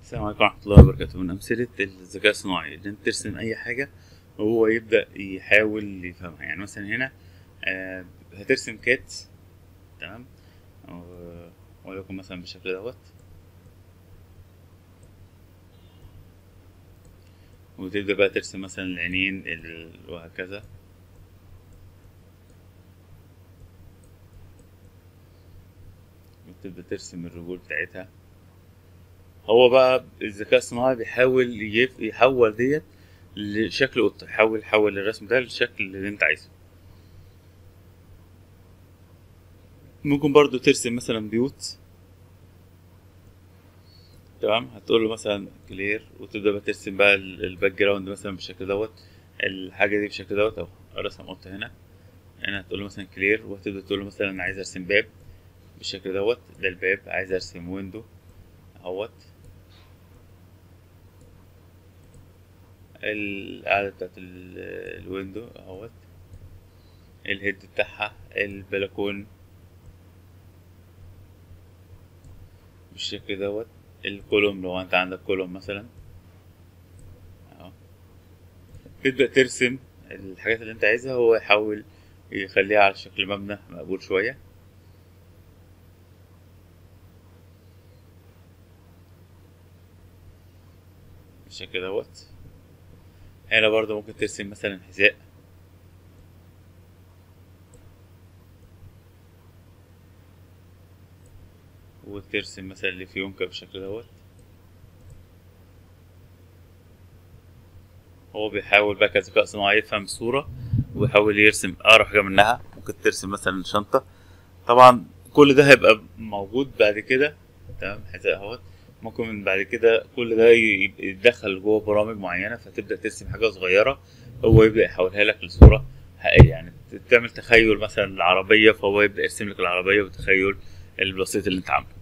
السلام عليكم ورحمة الله وبركاته من أمثلة الذكاء الصناعي إن أنت ترسم أي حاجة وهو يبدأ يحاول يفهمها يعني مثلا هنا آه هترسم كات تمام و- وليكن مثلا بالشكل دوت وتبدأ بقى ترسم مثلا العينين ال- وهكذا وتبدأ ترسم الرجول بتاعتها هو بقى الذكاء الصناعي بيحاول يف- يحول ديت لشكل قطة يحاول يحول الرسم ده للشكل اللي انت عايزه ممكن برضو ترسم مثلا بيوت تمام هتقول له مثلا كلير وتبدأ بقى ترسم بقى ال- الباك جراوند مثلا بالشكل دوت الحاجة دي بالشكل دوت اهو رسم قطة هنا هنا هتقول له مثلا كلير وهتبدأ تقول له مثلا أنا عايز ارسم باب بالشكل دوت ده الباب عايز ارسم ويندو اهوت القاعدة بتاعت ال- الويندو اهوت الهيد بتاعها البلكون بالشكل دوت الكولوم لو انت عندك كولوم مثلا اهو تبدأ ترسم الحاجات اللي انت عايزها هو يحاول يخليها على شكل مبنى مقبول شوية بالشكل دوت هنا برضه ممكن ترسم مثلا حذاء وترسم مثلا الفيونكة بالشكل دوت هو بيحاول بقى كذكاء صناعي يفهم الصورة ويحاول يرسم أقرب حاجة منها ممكن ترسم مثلا شنطة طبعا كل ده هيبقى موجود بعد كده تمام حذاء اهوت ممكن من بعد كده كل ده ي- يتدخل جوه برامج معينة فتبدأ ترسم حاجة صغيرة هو يبدأ يحولها لك لصورة حقيقية يعني تعمل تخيل مثلا العربية فهو يبدأ يرسم لك العربية بتخيل البسيط اللي انت عامله